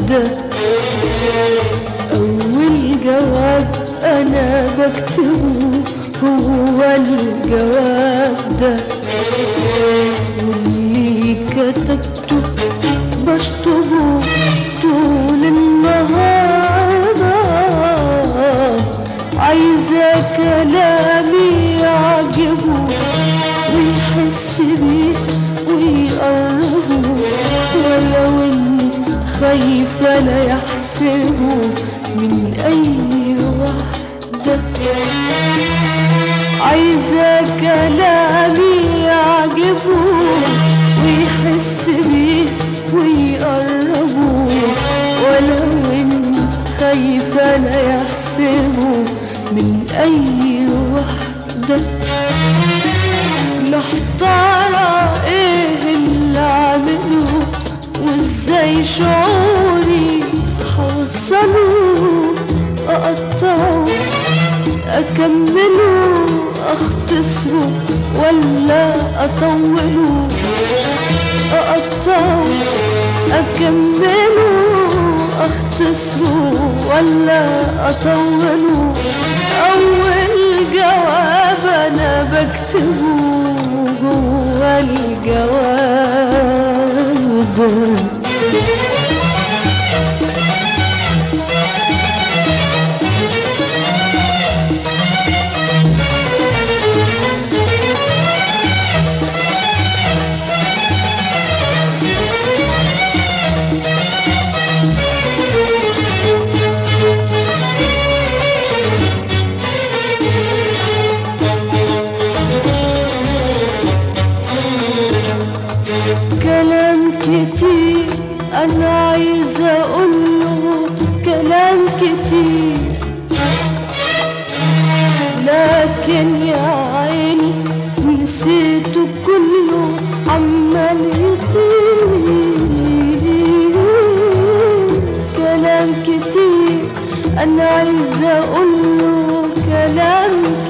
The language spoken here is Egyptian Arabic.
ده أول جواب أنا بكتبه هو الجواب ده واللي كتبته بشطبه طول النهار عايزة كلامي يعجبه ويحس بيه ويقربه ولو اني خايفة لا يحسبه من اي واحدة عايزة كلامي يعجبه ويحس بيه ويقربه ولو اني خايفة لا يحسبه من اي واحدة محتارة ايه اللي اعمله وازاي شعوري حوصله اقطعه اكمله اختصره ولا اطوله اقطعه اكمله اختصره ولا اطوله اول جواب انا بكتبه هو الجواب كلام كتير انا عايزه اقوله كلام كتير لكن يا عيني نسيته كله عمال يطير كلام كتير انا عايزه اقوله كلام